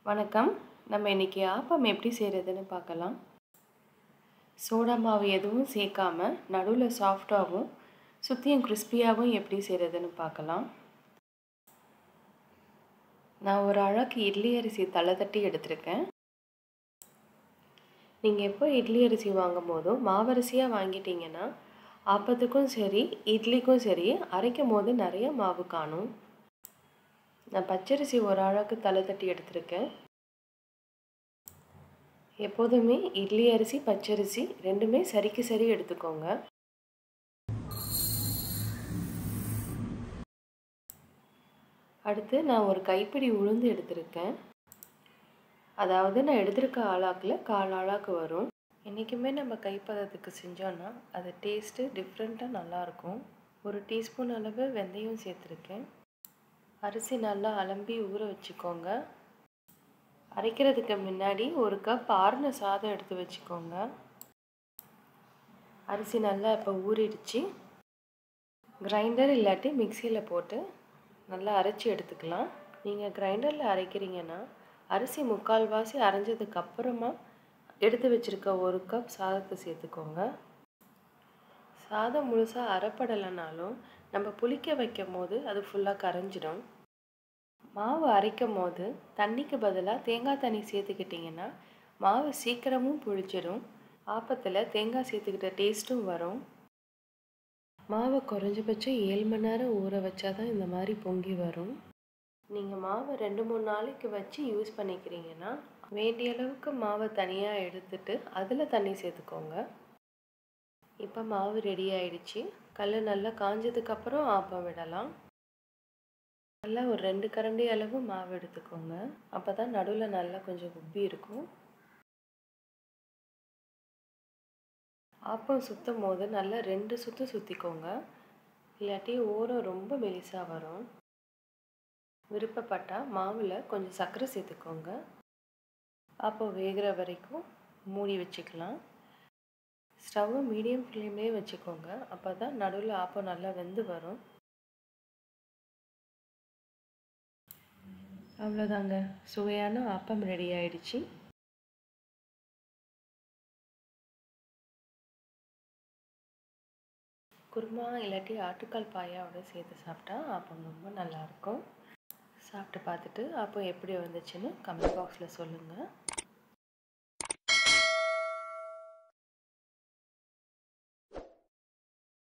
வணக்கம் நம்ம இன்றைக்கி ஆப்பம் எப்படி செய்கிறதுன்னு பார்க்கலாம் சோடா மாவு எதுவும் சேர்க்காம நடுவில் சாஃப்டாகவும் சுற்றியும் கிறிஸ்பியாகவும் எப்படி செய்கிறதுன்னு பார்க்கலாம் நான் ஒரு அழகு இட்லி அரிசி தலை தட்டி எடுத்திருக்கேன் நீங்கள் எப்போ இட்லி அரிசி வாங்கும் போதும் மாவரிசியாக வாங்கிட்டீங்கன்னா ஆப்பத்துக்கும் சரி இட்லிக்கும் சரி அரைக்கும் போது நிறைய மாவு காணும் நான் பச்சரிசி ஒரு அழகு தலை தட்டி எடுத்திருக்கேன் எப்போதுமே இட்லி அரிசி பச்சரிசி ரெண்டுமே சரிக்கு சரி எடுத்துக்கோங்க அடுத்து நான் ஒரு கைப்பிடி உளுந்து எடுத்திருக்கேன் அதாவது நான் எடுத்திருக்க ஆளாக்கில் கால் ஆளாக்கு வரும் என்றைக்குமே நம்ம கைப்பதத்துக்கு செஞ்சோன்னா அது டேஸ்ட்டு டிஃப்ரெண்ட்டாக நல்லாயிருக்கும் ஒரு டீஸ்பூன் அளவு வெந்தயம் சேர்த்துருக்கேன் அரிசி நல்லா அலம்பி ஊற வச்சுக்கோங்க அரைக்கிறதுக்கு முன்னாடி ஒரு கப் ஆறுன சாதம் எடுத்து வச்சுக்கோங்க அரிசி நல்லா இப்போ ஊறிடுச்சு கிரைண்டர் இல்லாட்டி மிக்சியில் போட்டு நல்லா அரைச்சி எடுத்துக்கலாம் நீங்கள் கிரைண்டரில் அரைக்கிறீங்கன்னா அரிசி முக்கால்வாசி அரைஞ்சதுக்கு அப்புறமா எடுத்து வச்சுருக்க ஒரு கப் சாதத்தை சேர்த்துக்கோங்க சாதம் முழுசாக அரைப்படலைனாலும் நம்ம புளிக்க வைக்கும் போது அது ஃபுல்லாக கரைஞ்சிடும் மாவு அரைக்கும் போது தண்ணிக்கு பதிலாக தேங்காய் தண்ணி சேர்த்துக்கிட்டிங்கன்னா மாவு சீக்கிரமும் புளிச்சிடும் ஆப்பத்தில் தேங்காய் சேர்த்துக்கிட்ட டேஸ்ட்டும் வரும் மாவை குறைஞ்சபட்சம் ஏழு மணி நேரம் ஊற வச்சா தான் இந்த மாதிரி பொங்கி வரும் நீங்கள் மாவை ரெண்டு மூணு நாளைக்கு வச்சு யூஸ் பண்ணிக்கிறீங்கன்னா வேண்டிய அளவுக்கு மாவை தனியாக எடுத்துட்டு அதில் தண்ணி சேர்த்துக்கோங்க இப்போ மாவு ரெடி ஆயிடுச்சு கல் நல்லா காஞ்சதுக்கப்புறம் ஆப்பம் விடலாம் நல்லா ஒரு ரெண்டு கரண்டி அளவு மாவு எடுத்துக்கோங்க அப்போ தான் நடுவில் நல்லா கொஞ்சம் உப்பி இருக்கும் ஆப்பம் சுற்றும் போது நல்லா ரெண்டு சுற்று சுற்றிக்கோங்க இல்லாட்டி ஓரம் ரொம்ப மெலிசாக வரும் விருப்பப்பட்டால் மாவில் கொஞ்சம் சர்க்கரை சேர்த்துக்கோங்க அப்போ வேகிற வரைக்கும் மூடி வச்சுக்கலாம் ஸ்டவ்வை மீடியம் ஃப்ளேம்லேயே வச்சுக்கோங்க அப்போ தான் நடுவில் ஆப்பம் நல்லா வெந்து வரும் அவ்வளோதாங்க சுவையான ஆப்பம் ரெடி ஆயிடுச்சு குருமா இல்லாட்டி ஆட்டுக்கால் பாயாவோட சேர்த்து சாப்பிட்டா ஆப்பம் ரொம்ப நல்லாயிருக்கும் சாப்பிட்டு பார்த்துட்டு அப்போ எப்படி வந்துச்சுன்னு கமெண்ட் பாக்ஸில் சொல்லுங்கள்